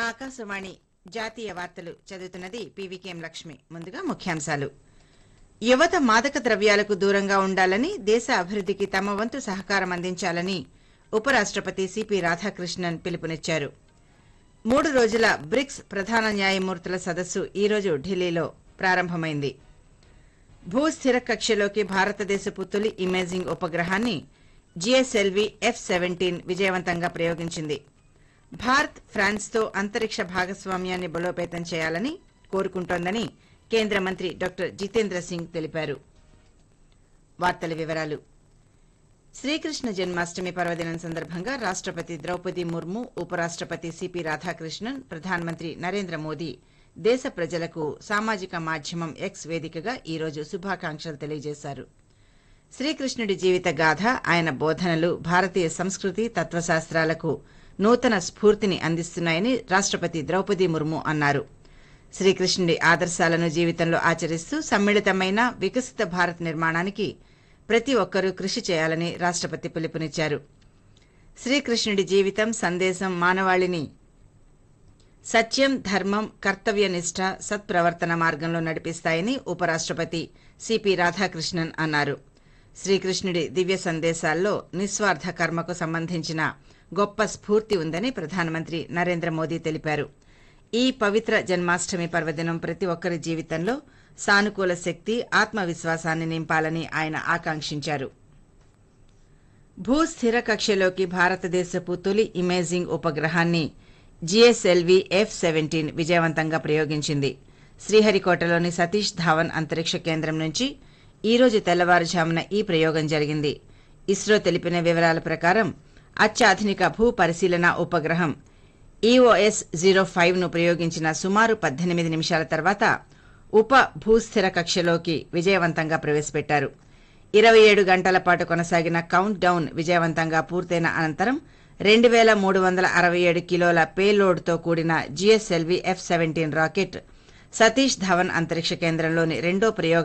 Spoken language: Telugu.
ఆకాశవాణి జాతీయ వార్తలు చదువుతున్నది పీవీకేఎం లక్ష్మి ముందుగా ముఖ్యాంశాలు యువత మాదక ద్రవ్యాలకు దూరంగా ఉండాలని దేశ అభివృద్ధికి తమ వంతు సహకారం అందించాలని ఉపరాష్టపతి సిపి రాధాకృష్ణన్ పిలుపునిచ్చారు మూడు రోజుల బ్రిక్స్ ప్రధాన న్యాయమూర్తుల సదస్సు ఈ రోజు ఢిల్లీలో ప్రారంభమైంది భూస్థిర కక్షలోకి భారతదేశపు తొలి ఇమేజింగ్ ఉపగ్రహాన్ని జిఎస్ఎల్వి ఎఫ్ సెవెంటీన్ విజయవంతంగా ప్రయోగించింది భారత్ ఫ్రాన్స్తో అంతరిక్ష భాగస్వామ్యాన్ని బలోపేతం చేయాలని కోరుకుంటోందని కేంద్ర మంత్రి డాక్టర్ జితేంద్ర సింగ్ తెలిపారు వార్తల వివరాలు శ్రీకృష్ణ జన్మాష్టమి పర్వదినం సందర్భంగా రాష్టపతి ద్రౌపది ముర్ము ఉపరాష్టపతి సిపి రాధాకృష్ణన్ ప్రధానమంత్రి నరేంద్ర మోదీ దేశ ప్రజలకు సామాజిక మాధ్యమం ఎక్స్ వేదికగా ఈ రోజు శుభాకాంక్షలు తెలియజేశారు శ్రీకృష్ణుడి జీవిత గాథ ఆయన బోధనలు భారతీయ సంస్కృతి తత్వశాస్త్రాలకు నూతన స్ఫూర్తిని అందిస్తున్నాయని రాష్టపతి ద్రౌపది ముర్ము అన్నారు శ్రీకృష్ణుడి ఆదర్శాలను జీవితంలో ఆచరిస్తూ సమ్మిళితమైన వికసిత భారత్ నిర్మాణానికి ప్రతి ఒక్కరూ కృషి చేయాలని రాష్టపతి పిలుపునిచ్చారు శ్రీకృష్ణుడి జీవితం సందేశం మానవాళిని సత్యం ధర్మం కర్తవ్యనిష్ట సత్ప్రవర్తన మార్గంలో నడిపిస్తాయని ఉపరాష్టపతి సిపి రాధాకృష్ణన్ అన్నారు శ్రీకృష్ణుడి దివ్య సందేశాల్లో నిస్వార్థ కర్మకు సంబంధించిన గొప్ప స్ఫూర్తి ఉందని ప్రధానమంత్రి నరేంద్ర మోదీ తెలిపారు ఈ పవిత్ర జన్మాష్టమి పర్వదినం ప్రతి ఒక్కరి జీవితంలో సానుకూల శక్తి ఆత్మవిశ్వాసాన్ని నింపాలని ఆయన ఆకాంక్షించారు భూస్థిర కక్షలోకి భారతదేశపు తొలి ఇమేజింగ్ ఉపగ్రహాన్ని జిఎస్ఎల్వి ఎఫ్ సెవెంటీన్ విజయవంతంగా ప్రయోగించింది శ్రీహరికోటలోని సతీష్ ధావన్ అంతరిక్ష కేంద్రం నుంచి ఈ రోజు తెల్లవారుజామున ఈ ప్రయోగం జరిగింది ఇస్రో తెలిపిన వివరాల ప్రకారం అత్యాధునిక భూ పరిశీలన ఉపగ్రహం ఈఓఎస్ జీరో ఫైవ్ ను ప్రయోగించిన సుమారు పద్దెనిమిది నిమిషాల తర్వాత ఉప భూస్థిర కక్షలోకి విజయవంతంగా ప్రవేశపెట్టారు ఇరవై ఏడు గంటల పాటు కొనసాగిన కౌంట్ డౌన్ విజయవంతంగా పూర్తయిన అనంతరం రెండు వేల మూడు వందల అరవై ఏడు కిలోల పేలోడ్తో కూడిన GSLV F seventeen rocket Satish Dhawan అంతరిక్ష కేంద్రంలోని రెండో ప్రయోగ